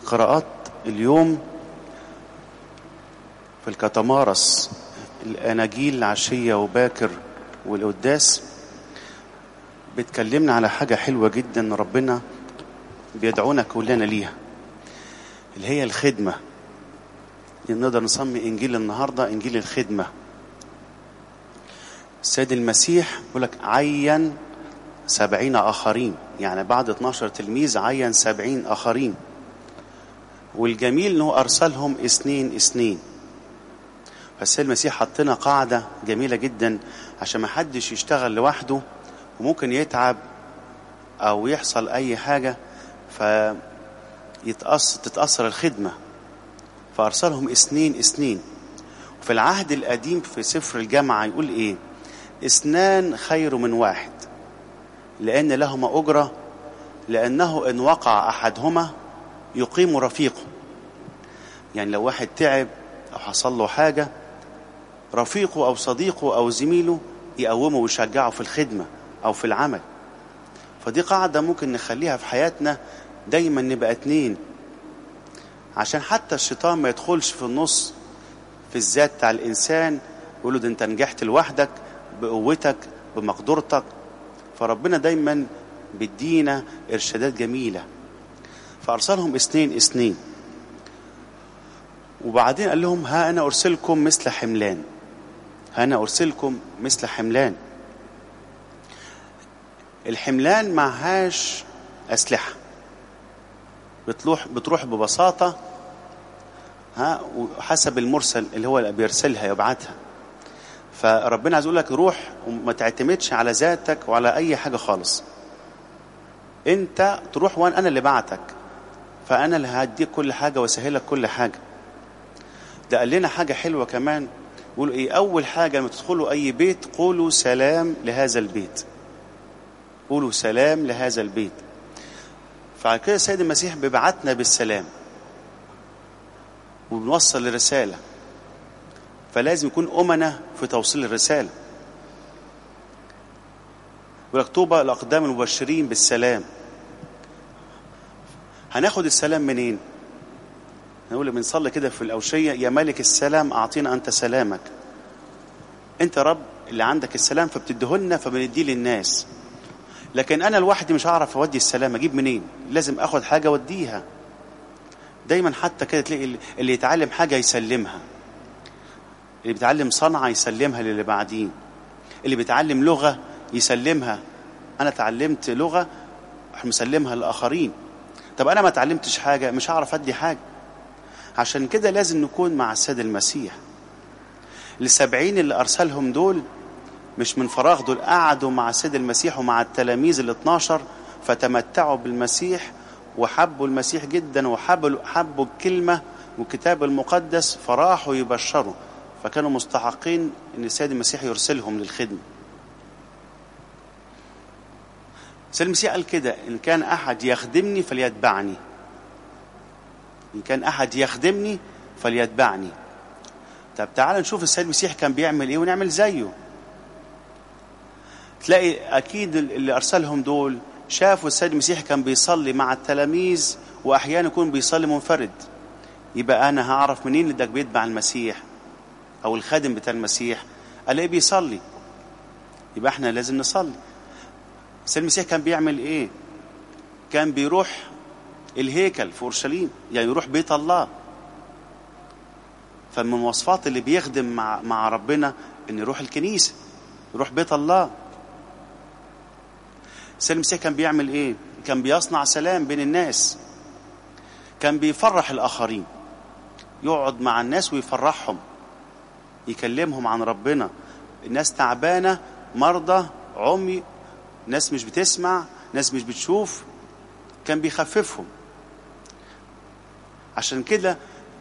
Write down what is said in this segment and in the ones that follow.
قراءات اليوم في الكتمارس الأناجيل العشية وباكر والقداس بتكلمنا على حاجة حلوة جدا ربنا بيدعونا كلنا ليها اللي هي الخدمة نقدر نسمي إنجيل النهاردة إنجيل الخدمة السيد المسيح يقول لك عين سبعين آخرين يعني بعد 12 تلميذ عين سبعين آخرين والجميل أنه أرسلهم اثنين اثنين فالسيد المسيح حطنا قاعدة جميلة جدا عشان ما حدش يشتغل لوحده وممكن يتعب أو يحصل أي حاجة فيتأثر تتأثر الخدمة فأرسلهم اثنين اثنين وفي العهد القديم في سفر الجامعة يقول إيه اثنان خير من واحد لأن لهما أجرة لأنه إن وقع أحدهما يقيم رفيقه يعني لو واحد تعب أو حصل له حاجة رفيقه أو صديقه أو زميله يقومه ويشجعه في الخدمة أو في العمل فدي قاعدة ممكن نخليها في حياتنا دايما نبقى اتنين عشان حتى الشيطان ما يدخلش في النص في الذات بتاع الإنسان يقول له ده أنت نجحت لوحدك بقوتك بمقدرتك فربنا دايما بيدينا إرشادات جميلة فأرسلهم اثنين اثنين وبعدين قال لهم ها أنا أرسلكم مثل حملان ها أنا أرسلكم مثل حملان الحملان معهاش أسلحة بتروح بتروح ببساطة ها وحسب المرسل اللي هو اللي بيرسلها يبعتها فربنا عايز يقول لك روح وما تعتمدش على ذاتك وعلى أي حاجة خالص أنت تروح وأنا أنا اللي بعتك فأنا اللي هديك كل حاجة وأسهلك كل حاجة ده قال لنا حاجة حلوة كمان يقولوا إيه أول حاجة لما تدخلوا أي بيت قولوا سلام لهذا البيت قولوا سلام لهذا البيت فعلى كده السيد المسيح بيبعتنا بالسلام وبنوصل الرسالة فلازم يكون أمنة في توصيل الرسالة يقول طوبى الأقدام المبشرين بالسلام هناخد السلام منين؟ نقول بنصلي كده في الأوشية يا ملك السلام أعطينا أنت سلامك أنت رب اللي عندك السلام فبتديهولنا فبنديه للناس لكن أنا لوحدي مش هعرف أودي السلام أجيب منين لازم أخد حاجة أوديها دايما حتى كده تلاقي اللي يتعلم حاجة يسلمها اللي بيتعلم صنعة يسلمها للي بعدين اللي بيتعلم لغة يسلمها أنا تعلمت لغة مسلمها للآخرين طب أنا ما تعلمتش حاجة مش هعرف أدي حاجة عشان كده لازم نكون مع السيد المسيح السبعين اللي أرسلهم دول مش من فراغ دول قعدوا مع السيد المسيح ومع التلاميذ ال 12 فتمتعوا بالمسيح وحبوا المسيح جدا وحبوا حبوا الكلمة والكتاب المقدس فراحوا يبشروا فكانوا مستحقين ان السيد المسيح يرسلهم للخدمة السيد المسيح قال كده ان كان احد يخدمني فليتبعني ان كان احد يخدمني فليتبعني طب تعال نشوف السيد المسيح كان بيعمل ايه ونعمل زيه تلاقي اكيد اللي ارسلهم دول شافوا السيد المسيح كان بيصلي مع التلاميذ واحيانا يكون بيصلي منفرد يبقى انا هعرف منين انك بيتبع المسيح او الخادم بتاع المسيح الاقيه بيصلي يبقى احنا لازم نصلي السيد المسيح كان بيعمل ايه كان بيروح الهيكل في اورشليم يعني يروح بيت الله فمن المواصفات اللي بيخدم مع مع ربنا ان يروح الكنيسه يروح بيت الله السيد المسيح كان بيعمل ايه كان بيصنع سلام بين الناس كان بيفرح الاخرين يقعد مع الناس ويفرحهم يكلمهم عن ربنا الناس تعبانه مرضى عمي ناس مش بتسمع ناس مش بتشوف كان بيخففهم عشان كده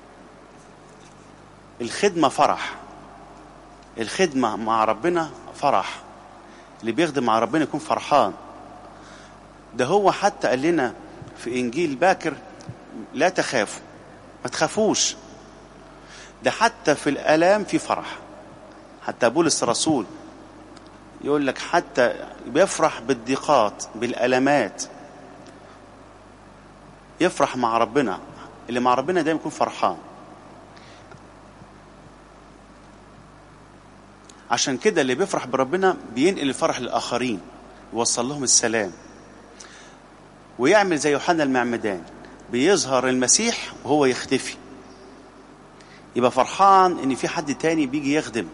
الخدمة فرح الخدمة مع ربنا فرح اللي بيخدم مع ربنا يكون فرحان ده هو حتى قال لنا في إنجيل باكر لا تخافوا ما تخافوش ده حتى في الآلام في فرح حتى بولس الرسول يقول لك حتى بيفرح بالضيقات بالألمات يفرح مع ربنا اللي مع ربنا دايما يكون فرحان عشان كده اللي بيفرح بربنا بينقل الفرح للآخرين يوصل لهم السلام ويعمل زي يوحنا المعمدان بيظهر المسيح وهو يختفي يبقى فرحان ان في حد تاني بيجي يخدم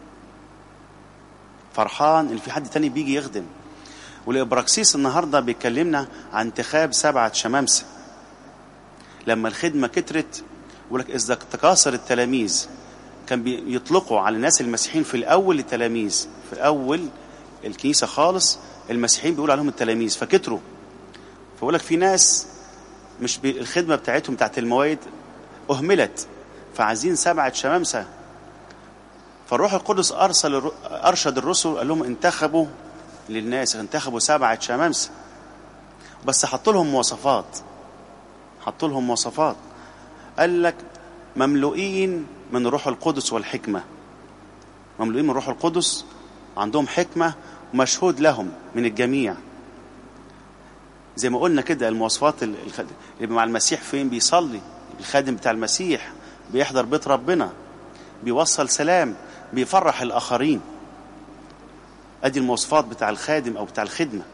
فرحان ان في حد تاني بيجي يخدم والابراكسيس النهارده بيكلمنا عن انتخاب سبعه شمامسه لما الخدمه كترت يقول لك اذا تكاثر التلاميذ كان بيطلقوا على الناس المسيحيين في الاول التلاميذ في اول الكنيسه خالص المسيحيين بيقولوا عليهم التلاميذ فكتروا فبقول لك في ناس مش بي الخدمه بتاعتهم بتاعت الموائد اهملت فعايزين سبعه شمامسه فالروح القدس ارسل ارشد الرسل قال لهم انتخبوا للناس انتخبوا سبعه شمامسه بس حطوا لهم مواصفات حطوا لهم مواصفات قال لك مملوئين من روح القدس والحكمه مملوئين من روح القدس عندهم حكمه ومشهود لهم من الجميع زي ما قلنا كده المواصفات اللي مع المسيح فين بيصلي الخادم بتاع المسيح بيحضر بيت ربنا بيوصل سلام بيفرح الآخرين أدي المواصفات بتاع الخادم أو بتاع الخدمة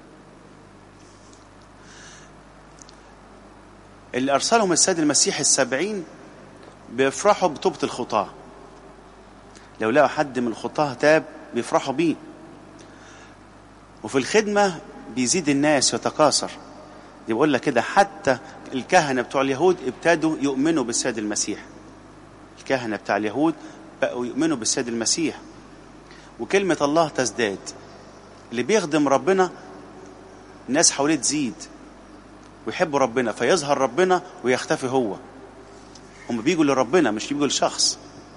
اللي أرسلهم السيد المسيح السبعين بيفرحوا بتوبة الخطاة لو لقوا حد من الخطاة تاب بيفرحوا بيه وفي الخدمة بيزيد الناس يتكاثر دي بقول لك كده حتى الكهنة بتوع اليهود ابتدوا يؤمنوا بالسيد المسيح الكهنة بتاع اليهود بقوا يؤمنوا بالسيد المسيح وكلمة الله تزداد اللي بيخدم ربنا الناس حواليه تزيد ويحبوا ربنا فيظهر ربنا ويختفي هو هم بيجوا لربنا مش بيجوا لشخص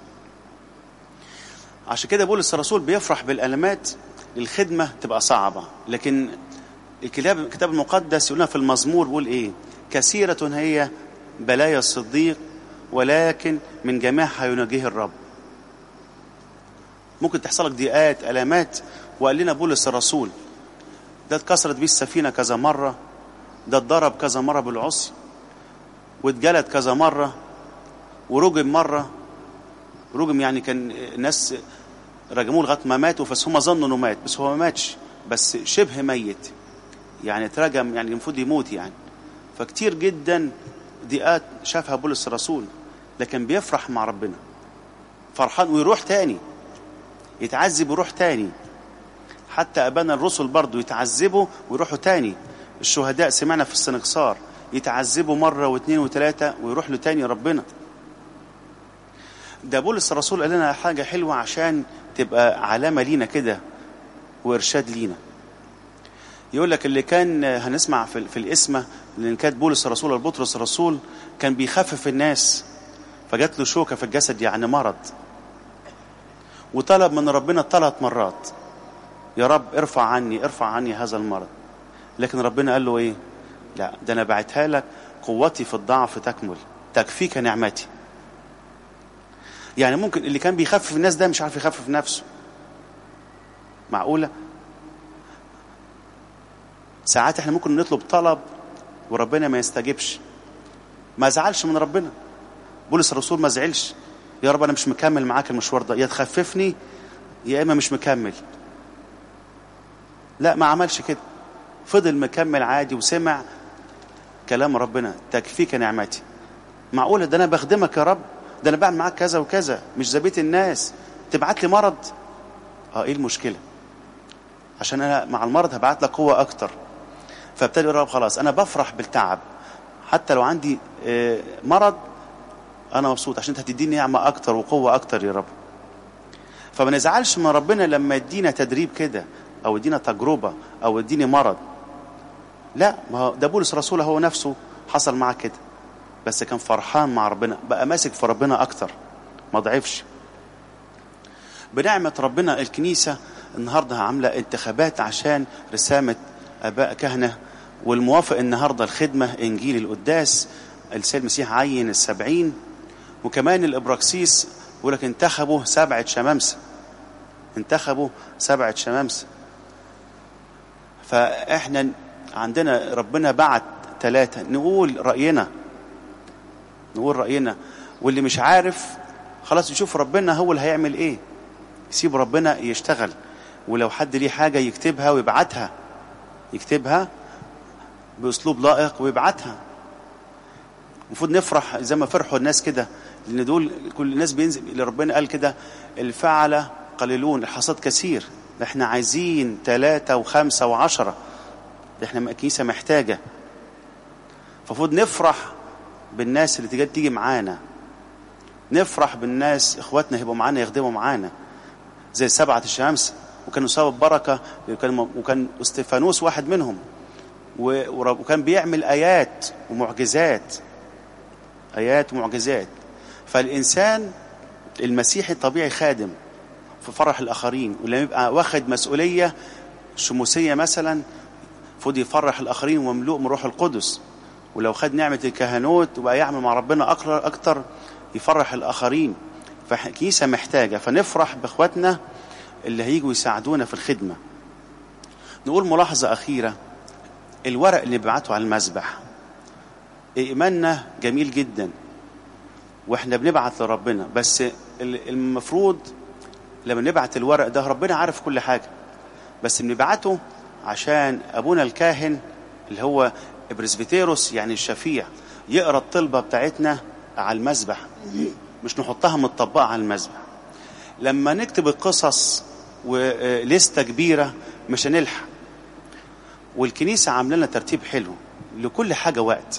عشان كده بولس الرسول بيفرح بالألمات الخدمة تبقى صعبة لكن الكتاب الكتاب المقدس يقولنا في المزمور بيقول ايه كثيرة هي بلايا الصديق ولكن من جميعها ينجيه الرب ممكن تحصل لك ضيقات ألامات وقال لنا بولس الرسول ده اتكسرت بيه السفينة كذا مرة ده اتضرب كذا مرة بالعصي واتجلد كذا مرة ورجم مرة رجم يعني كان الناس رجموه لغايه ما ماتوا بس هم ظنوا انه مات بس هو ما ماتش بس شبه ميت يعني اترجم يعني المفروض يموت يعني فكتير جدا ضيقات شافها بولس الرسول لكن بيفرح مع ربنا فرحان ويروح تاني يتعذب ويروح تاني حتى ابانا الرسل برضو يتعذبوا ويروحوا تاني الشهداء سمعنا في السنغصار يتعذبوا مره واثنين وثلاثه ويروح له تاني ربنا ده بولس الرسول قال لنا حاجه حلوه عشان تبقى علامه لينا كده وارشاد لينا يقول لك اللي كان هنسمع في, في الاسمه اللي كانت بولس الرسول او بطرس الرسول كان بيخفف الناس فجات له شوكه في الجسد يعني مرض وطلب من ربنا ثلاث مرات يا رب ارفع عني ارفع عني هذا المرض لكن ربنا قال له ايه لا ده انا بعتها لك قوتي في الضعف تكمل تكفيك نعمتي يعني ممكن اللي كان بيخفف الناس ده مش عارف يخفف نفسه معقولة ساعات احنا ممكن نطلب طلب وربنا ما يستجيبش ما زعلش من ربنا بولس الرسول ما زعلش يا رب انا مش مكمل معاك المشوار ده يا تخففني يا اما مش مكمل لا ما عملش كده فضل مكمل عادي وسمع كلام ربنا تكفيك نعمتي معقولة ده انا بخدمك يا رب ده انا بعمل معاك كذا وكذا مش زبيت الناس تبعت لي مرض اه ايه المشكله عشان انا مع المرض هبعت لك قوه اكتر فابتدي يقول خلاص انا بفرح بالتعب حتى لو عندي آه مرض انا مبسوط عشان انت هتديني نعمه اكتر وقوه اكتر يا رب فما نزعلش من ربنا لما يدينا تدريب كده او يدينا تجربه او يديني مرض لا ما هو ده بولس رسول هو نفسه حصل معاه كده بس كان فرحان مع ربنا بقى ماسك في ربنا اكتر ما ضعفش بنعمة ربنا الكنيسة النهاردة عاملة انتخابات عشان رسامة أباء كهنة والموافق النهاردة الخدمة إنجيل القداس السيد المسيح عين السبعين وكمان الإبراكسيس يقول لك انتخبوا سبعة شمامسة انتخبوا سبعة شمامسة فإحنا عندنا ربنا بعت ثلاثة نقول رأينا نقول راينا واللي مش عارف خلاص يشوف ربنا هو اللي هيعمل ايه يسيب ربنا يشتغل ولو حد ليه حاجه يكتبها ويبعتها يكتبها باسلوب لائق ويبعتها المفروض نفرح زي ما فرحوا الناس كده لان دول كل الناس بينزل اللي ربنا قال كده الفعل قليلون الحصاد كثير احنا عايزين ثلاثة وخمسة وعشرة احنا الكنيسة محتاجة فالمفروض نفرح بالناس اللي تيجي تيجي معانا نفرح بالناس اخواتنا يبقوا معانا يخدموا معانا زي سبعة الشمس وكانوا سبب بركة وكان وكان استفانوس واحد منهم وكان بيعمل آيات ومعجزات آيات ومعجزات فالإنسان المسيحي الطبيعي خادم في فرح الآخرين ولما يبقى واخد مسؤولية شموسية مثلا فود يفرح الآخرين ومملوء من روح القدس ولو خد نعمة الكهنوت وبقى يعمل مع ربنا أكتر أكتر يفرح الآخرين فالكنيسة محتاجة فنفرح بإخواتنا اللي هيجوا يساعدونا في الخدمة نقول ملاحظة أخيرة الورق اللي بيبعته على المذبح إيماننا جميل جدا واحنا بنبعت لربنا بس المفروض لما نبعت الورق ده ربنا عارف كل حاجة بس بنبعته عشان أبونا الكاهن اللي هو بريسبيتيروس يعني الشفيع يقرا الطلبة بتاعتنا على المذبح مش نحطها متطبقة على المذبح لما نكتب القصص ولستة كبيرة مش هنلحق والكنيسة عاملة لنا ترتيب حلو لكل حاجة وقت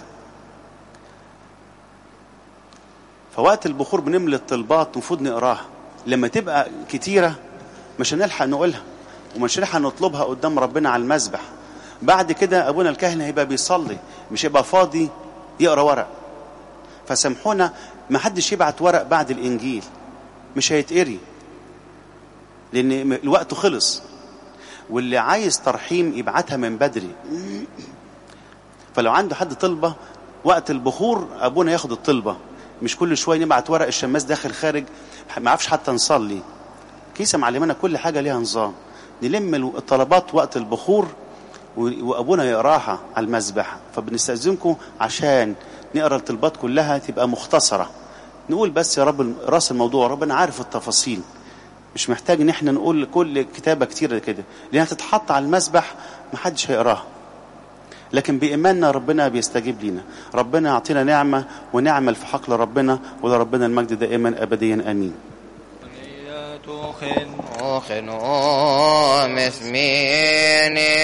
فوقت البخور بنملى الطلبات المفروض نقراها لما تبقى كتيرة مش هنلحق نقولها ومش هنلحق نطلبها قدام ربنا على المذبح بعد كده أبونا الكاهن هيبقى بيصلي مش هيبقى فاضي يقرا ورق فسامحونا ما حدش يبعت ورق بعد الإنجيل مش هيتقري لأن الوقت خلص واللي عايز ترحيم يبعتها من بدري فلو عنده حد طلبة وقت البخور أبونا ياخد الطلبة مش كل شوية نبعت ورق الشماس داخل خارج ما عرفش حتى نصلي كيسة معلمنا كل حاجة ليها نظام نلم الطلبات وقت البخور وابونا يقراها على المذبح فبنستاذنكم عشان نقرا الطلبات كلها تبقى مختصره نقول بس يا رب راس الموضوع ربنا عارف التفاصيل مش محتاج ان احنا نقول كل كتابه كتيره كده لانها تتحط على المذبح محدش هيقراها لكن بإيماننا ربنا بيستجيب لينا ربنا يعطينا نعمة ونعمل في حقل ربنا ولربنا المجد دائما أبديا آمين خن خن مسمين